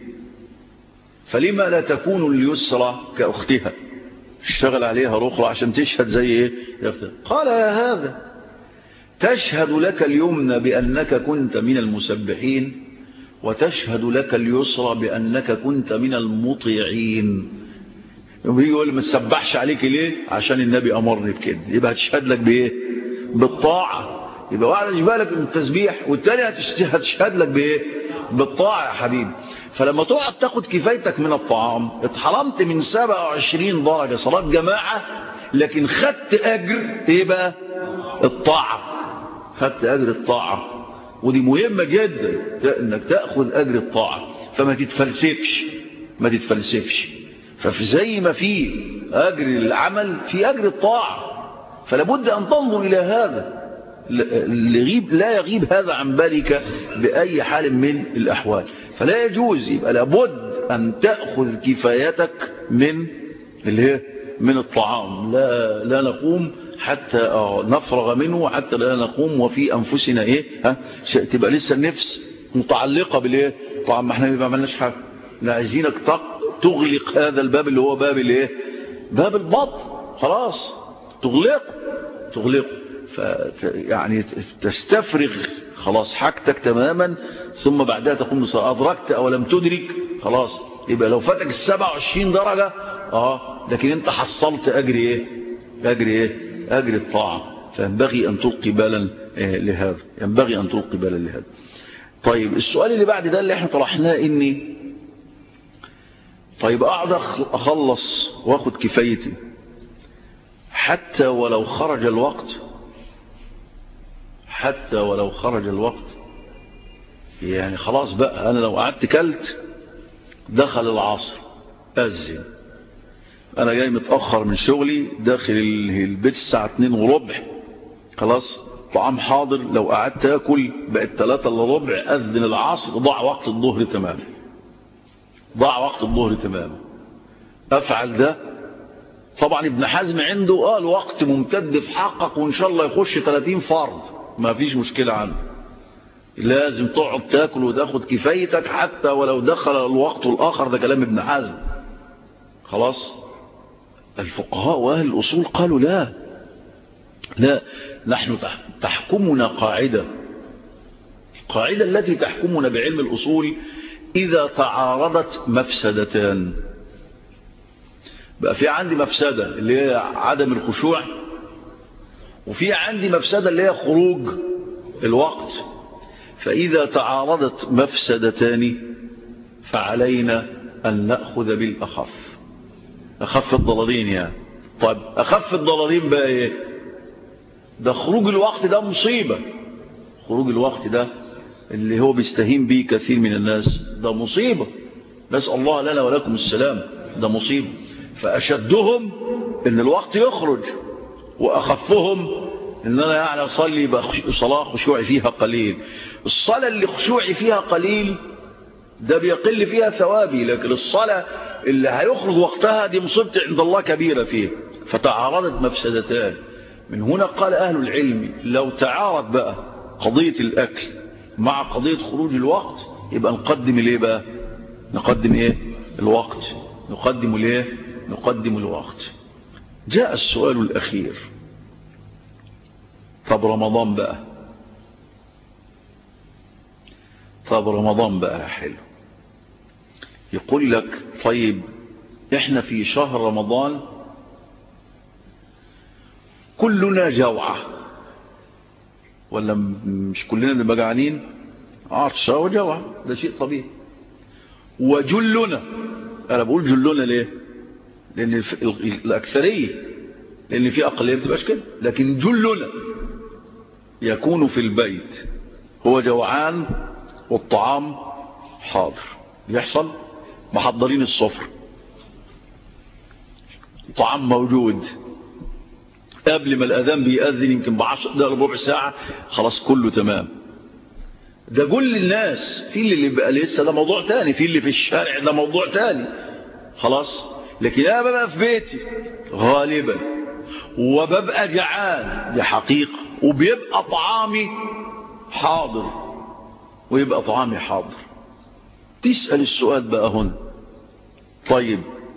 فلما لا تكون اليسرى كأختها اشتغل عليها رخرة عشان تشهد زي ايه قال يا هذا تشهد لك اليمنى بأنك كنت من المسبحين وتشهد لك اليسرى بأنك كنت من المطيعين يقول ما تسبحش عليك ليه عشان النبي أمرني بكده يبقى هتشهد لك بإيه بالطاعة يبقى واحد يشبه لك بالتسبيح والتاني هتشهد لك بإيه بالطاعة يا حبيبي فلما تقعد تاخد كفايتك من الطعام اتحرمت من 27 درجة صلاة جماعة لكن خدت أجر ايه بقى الطاعة خدت أجر الطاعة ودي مهمة جدا انك تأخذ أجر الطاعة فما تتفلسفش ما تتفلسفش ففي زي ما في أجر العمل في أجر الطاعة فلابد أن تنظر إلى هذا لغيب لا يغيب هذا عن بالك بأي حال من الأحوال فلا يجوز يبقى لابد أن تأخذ كفايتك من اللي هي من الطعام لا, لا نقوم حتى نفرغ منه حتى لا نقوم وفي أنفسنا إيه ها تبقى لسه النفس متعلقة بالإيه طبعا ما احنا ما عملناش حاجة لا عايزينك تغلق هذا الباب اللي هو باب الإيه باب البطن خلاص تغلق تغلق يعني تستفرغ خلاص حاجتك تماما ثم بعدها تقوم بصلاة أدركت أو لم تدرك خلاص يبقى لو فاتك السبع وعشرين درجة آه لكن انت حصلت أجر إيه أجر إيه أجر الطاعة فينبغي أن تلقي بالا لهذا ينبغي أن تلقي بالا لهذا طيب السؤال اللي بعد ده اللي احنا طرحناه إني طيب أقعد أخلص وأخد كفايتي حتى ولو خرج الوقت حتى ولو خرج الوقت يعني خلاص بقى أنا لو قعدت كلت دخل العصر أذن أنا جاي متأخر من شغلي داخل البيت الساعة 2 وربع خلاص طعام حاضر لو قعدت أكل بقت 3 الا ربع أذن العصر ضاع وقت الظهر تماما ضاع وقت الظهر تماما أفعل ده طبعا ابن حزم عنده قال وقت ممتد في حقك وإن شاء الله يخش 30 فرض ما فيش مشكلة عنه لازم تقعد تاكل وتاخد كفايتك حتى ولو دخل الوقت الآخر ده كلام ابن حزم خلاص الفقهاء وأهل الأصول قالوا لا لا نحن تحكمنا قاعدة القاعدة التي تحكمنا بعلم الأصول إذا تعارضت مفسدتان بقى في عندي مفسدة اللي هي عدم الخشوع وفي عندي مفسدة اللي هي خروج الوقت فإذا تعارضت مفسدتان فعلينا أن نأخذ بالأخف أخف الضررين يعني طيب أخف الضررين بقى إيه ده خروج الوقت ده مصيبة خروج الوقت ده اللي هو بيستهين به كثير من الناس ده مصيبة نسأل الله لنا ولكم السلام ده مصيبة فأشدهم ان الوقت يخرج وأخفهم ان انا يعني اصلي صلاة خشوعي فيها قليل الصلاة اللي خشوعي فيها قليل ده بيقل فيها ثوابي لكن الصلاة اللي هيخرج وقتها دي مصيبتي عند الله كبيرة فيها فتعارضت مفسدتان من هنا قال أهل العلم لو تعارض بقى قضية الأكل مع قضية خروج الوقت يبقى نقدم الايه بقى نقدم ايه الوقت نقدم الايه نقدم الوقت جاء السؤال الأخير طب رمضان بقى طب رمضان بقى حلو يقول لك طيب احنا في شهر رمضان كلنا جوعة ولا مش كلنا نبقى جعانين عطشة وجوع ده شيء طبيعي وجلنا انا بقول جلنا ليه لان الاكثريه لان في اقليه بتبقاش كده لكن جلنا يكون في البيت هو جوعان والطعام حاضر يحصل محضرين الصفر طعام موجود قبل ما الأذان بيأذن يمكن بعشر دقائق ربع ساعة خلاص كله تمام ده كل الناس في اللي بقى لسه ده موضوع تاني في اللي في الشارع ده موضوع تاني خلاص لكن أنا ببقى في بيتي غالبا وببقى جعان دي حقيقة وبيبقى طعامي حاضر ويبقى طعامي حاضر تسأل السؤال بقى هنا طيب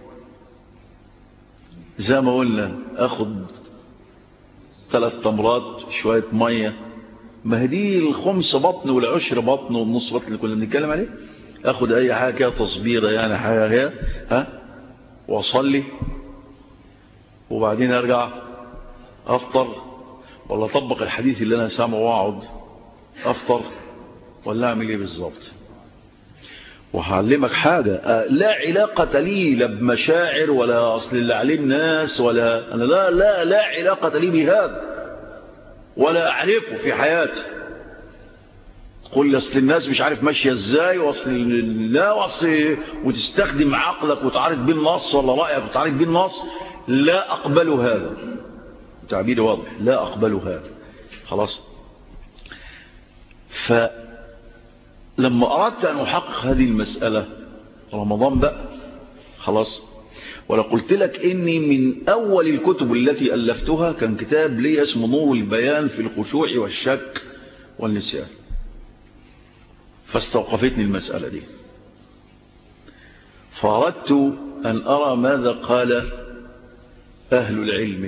زي ما قلنا اخد ثلاث تمرات شوية مية ما هدي الخمس بطن والعشر بطن والنص بطن اللي كنا بنتكلم عليه اخد اي حاجة كده تصبيرة يعني حاجة كده ها واصلي وبعدين ارجع افطر ولا اطبق الحديث اللي انا سامعه واقعد افطر ولا اعمل ايه بالظبط وهعلمك حاجة لا علاقة لي لا بمشاعر ولا أصل اللي عليه الناس ولا أنا لا لا لا علاقة لي بهذا ولا أعرفه في حياتي قل لي أصل الناس مش عارف ماشية إزاي وأصل لا وأصل وتستخدم عقلك وتعارض بين النص ولا رأيك وتعارض بين النص لا أقبل هذا تعبيري واضح لا أقبل هذا خلاص ف لما أردت أن أحقق هذه المسألة رمضان بقى خلاص ولا قلت لك إني من أول الكتب التي ألفتها كان كتاب لي اسمه نور البيان في الخشوع والشك والنسيان فاستوقفتني المسألة دي فأردت أن أرى ماذا قال أهل العلم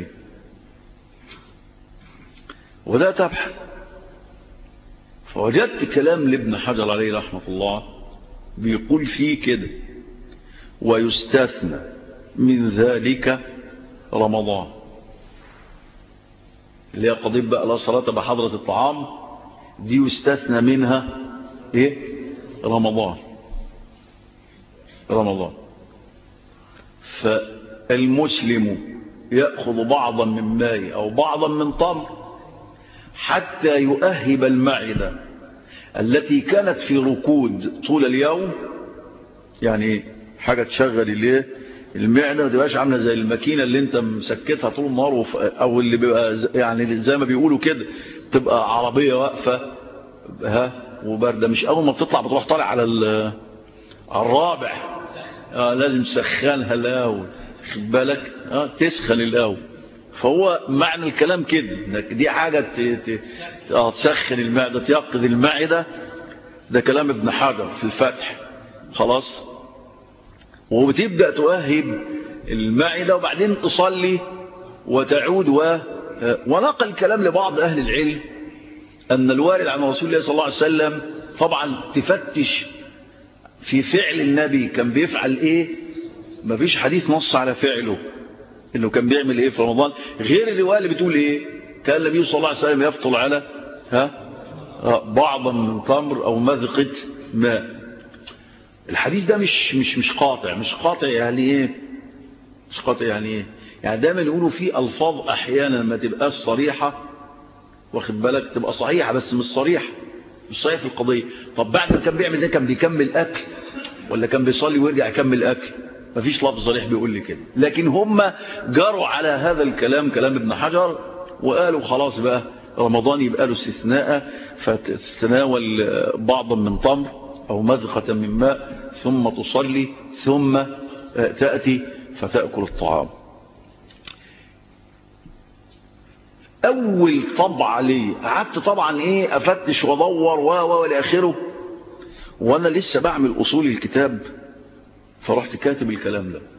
ولا تبحث فوجدت كلام لابن حجر عليه رحمة الله بيقول فيه كده ويستثنى من ذلك رمضان اللي هي قضية بقى لا صلاة بحضرة الطعام دي يستثنى منها ايه رمضان رمضان فالمسلم يأخذ بعضا من ماء أو بعضا من تمر حتى يؤهب المعدة التي كانت في ركود طول اليوم يعني حاجة تشغل الايه المعدة ما تبقاش عاملة زي الماكينة اللي انت مسكتها طول النهار وف... او اللي بيبقى يعني زي ما بيقولوا كده تبقى عربية واقفة ها وباردة مش اول ما بتطلع بتروح طالع على ال... الرابع آه لازم تسخنها الاول خد بالك آه تسخن الاول فهو معنى الكلام كده إنك دي حاجة ت- ت- آه، تسخن المعدة تيقظ المعدة ده كلام ابن حجر في الفتح خلاص وبتبدأ تؤهب المعدة وبعدين تصلي وتعود و... آه، ونقل الكلام لبعض أهل العلم أن الوارد عن رسول الله صلى الله عليه وسلم طبعا تفتش في فعل النبي كان بيفعل ايه مفيش حديث نص على فعله انه كان بيعمل ايه في رمضان غير الروايه اللي بتقول ايه كان النبي صلى الله عليه وسلم يفطر على ها آه، بعضا من تمر او مذقه ماء الحديث ده مش مش مش قاطع مش قاطع يعني ايه مش قاطع يعني ايه يعني دايما يقولوا في الفاظ احيانا ما تبقاش صريحه واخد بالك تبقى صحيحه بس مش صريحه مش صحيح في القضيه طب بعد ما كان بيعمل ده كان بيكمل اكل ولا كان بيصلي ويرجع يكمل اكل مفيش لفظ صريح بيقول لي كده لكن هم جروا على هذا الكلام كلام ابن حجر وقالوا خلاص بقى رمضان يبقى له استثناء فتتناول بعضا من تمر او مذقه من ماء ثم تصلي ثم تاتي فتاكل الطعام اول طبعه لي قعدت طبعا ايه افتش وادور و و الى اخره وانا لسه بعمل اصول الكتاب فرحت كاتب الكلام ده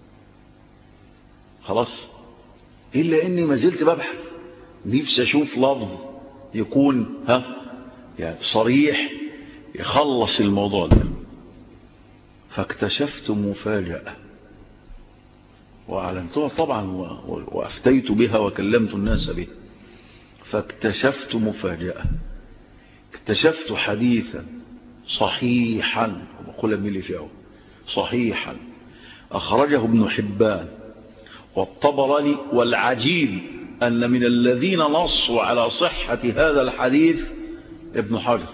خلاص الا اني ما زلت ببحث نفسي اشوف لفظ يكون ها يعني صريح يخلص الموضوع ده فاكتشفت مفاجأة وأعلنتها طبعا وأفتيت بها وكلمت الناس بها فاكتشفت مفاجأة اكتشفت حديثا صحيحا وقل ملي فيه صحيحا أخرجه ابن حبان والطبراني والعجيب أن من الذين نصوا على صحة هذا الحديث ابن حجر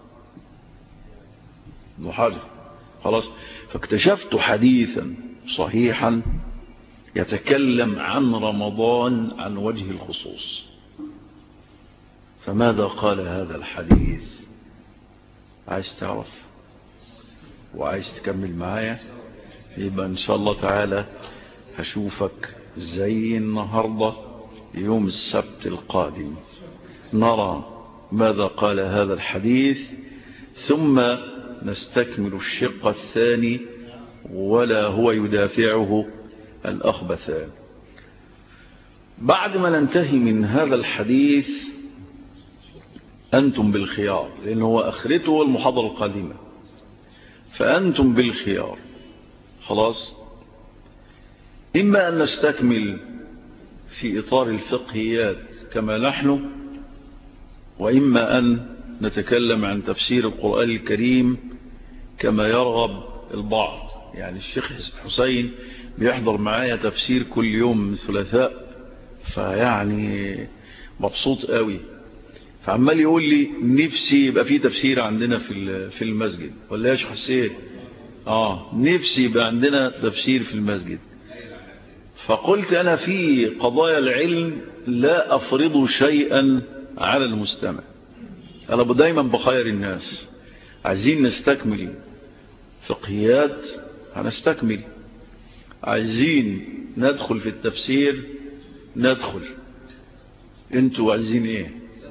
ابن حجر خلاص فاكتشفت حديثا صحيحا يتكلم عن رمضان عن وجه الخصوص فماذا قال هذا الحديث عايز تعرف وعايز تكمل معايا يبقى ان شاء الله تعالى هشوفك زي النهاردة يوم السبت القادم نرى ماذا قال هذا الحديث ثم نستكمل الشق الثاني ولا هو يدافعه الأخبثان بعد ما ننتهي من هذا الحديث أنتم بالخيار لأنه هو أخرته المحاضرة القادمة فأنتم بالخيار خلاص إما أن نستكمل في إطار الفقهيات كما نحن وإما أن نتكلم عن تفسير القرآن الكريم كما يرغب البعض يعني الشيخ حسين بيحضر معايا تفسير كل يوم ثلاثاء فيعني مبسوط قوي فعمال يقول لي نفسي يبقى في تفسير عندنا في في المسجد ولا يا شيخ حسين اه نفسي يبقى عندنا تفسير في المسجد فقلت انا في قضايا العلم لا افرض شيئا على المستمع انا دايما بخير الناس عايزين نستكمل فقهيات هنستكمل عايزين ندخل في التفسير ندخل انتوا عايزين ايه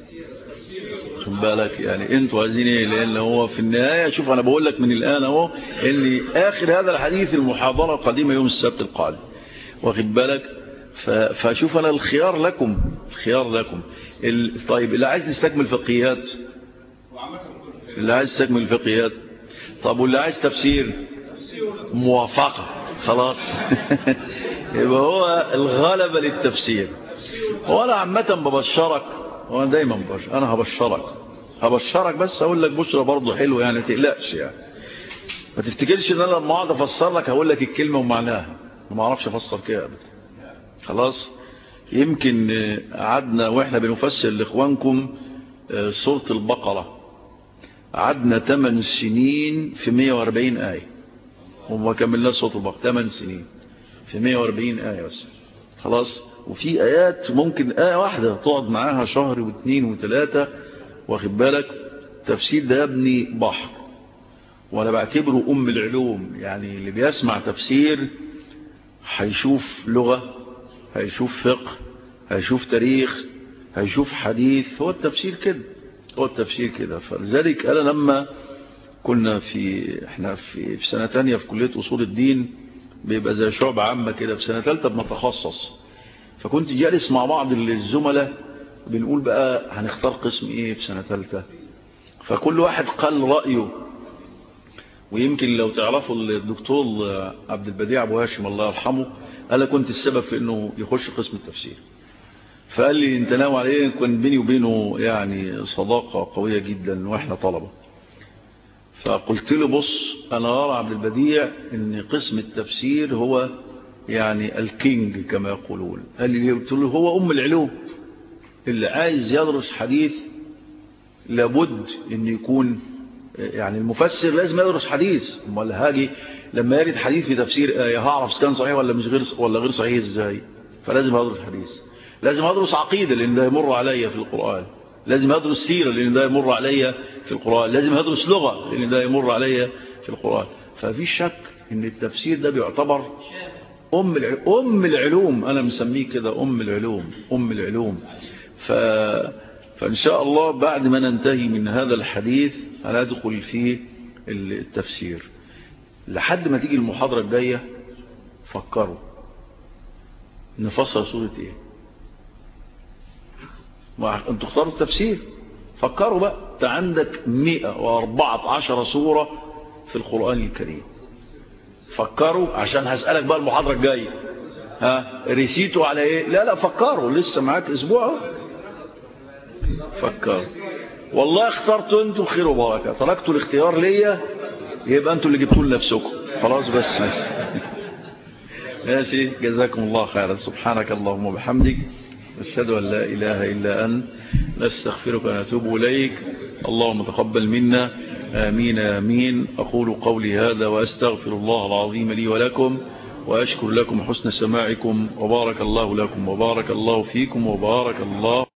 خد بالك يعني انتوا عايزين ايه لان هو في النهايه شوف انا بقول لك من الان اهو ان اخر هذا الحديث المحاضره القديمه يوم السبت القادم واخد بالك فشوف انا الخيار لكم الخيار لكم ال... طيب اللي عايز نستكمل فقهيات اللي عايز يستكمل الفقهيات طب واللي عايز تفسير موافقه خلاص يبقى هو الغلبه للتفسير وانا عامه ببشرك وانا دايما ببشر انا هبشرك هبشرك بس اقول لك بشرى برضه حلوه يعني ما تقلقش يعني ما تفتكرش ان انا لما اقعد افسر لك هقول لك الكلمه ومعناها ما اعرفش افسر كده ابدا خلاص يمكن قعدنا واحنا بنفسر لاخوانكم سوره البقره قعدنا 8 سنين في 140 ايه وما كملناش سوره البقره 8 سنين في 140 ايه بس خلاص وفي آيات ممكن آية واحدة تقعد معاها شهر واثنين وثلاثة واخد بالك تفسير ده ابني بحر وانا بعتبره ام العلوم يعني اللي بيسمع تفسير هيشوف لغة هيشوف فقه هيشوف تاريخ هيشوف حديث هو التفسير كده هو التفسير كده فلذلك أنا لما كنا في احنا في, في سنة تانية في كلية أصول الدين بيبقى زي شعب عامة كده في سنة تالتة بنتخصص فكنت جالس مع بعض الزملاء بنقول بقى هنختار قسم ايه في سنة تالتة فكل واحد قال رأيه ويمكن لو تعرفوا الدكتور عبد البديع ابو هاشم الله يرحمه انا كنت السبب في انه يخش قسم التفسير فقال لي انت ناوي على ايه كان بيني وبينه يعني صداقة قوية جدا واحنا طلبة فقلت له بص انا ارى عبد البديع ان قسم التفسير هو يعني الكينج كما يقولون قال لي قلت له هو ام العلوم اللي عايز يدرس حديث لابد ان يكون يعني المفسر لازم يدرس حديث امال هاجي لما يرد حديث في تفسير آية هعرف كان صحيح ولا مش غير ولا غير صحيح ازاي فلازم ادرس حديث لازم ادرس عقيدة لان ده يمر عليا في القرآن لازم ادرس سيرة لان ده يمر عليا في القرآن لازم ادرس لغة لان ده يمر عليا في القرآن ففي شك ان التفسير ده بيعتبر ام ام العلوم انا مسميه كده ام العلوم ام العلوم ف فإن شاء الله بعد ما ننتهي من هذا الحديث هندخل في التفسير لحد ما تيجي المحاضرة الجاية فكروا نفسر سورة ايه انتوا اختاروا التفسير فكروا بقى انت عندك 114 سورة في القرآن الكريم فكروا عشان هسألك بقى المحاضرة الجاية ها رسيتوا على ايه لا لا فكروا لسه معاك اسبوع فكروا والله اخترتوا انتوا خير وبركه تركتوا الاختيار ليا يبقى انتوا اللي جبتوا لنفسكم خلاص بس ماشي جزاكم الله خيرا سبحانك اللهم وبحمدك نشهد ان لا اله الا انت نستغفرك ونتوب اليك اللهم تقبل منا امين امين اقول قولي هذا واستغفر الله العظيم لي ولكم واشكر لكم حسن سماعكم وبارك الله لكم وبارك الله فيكم وبارك الله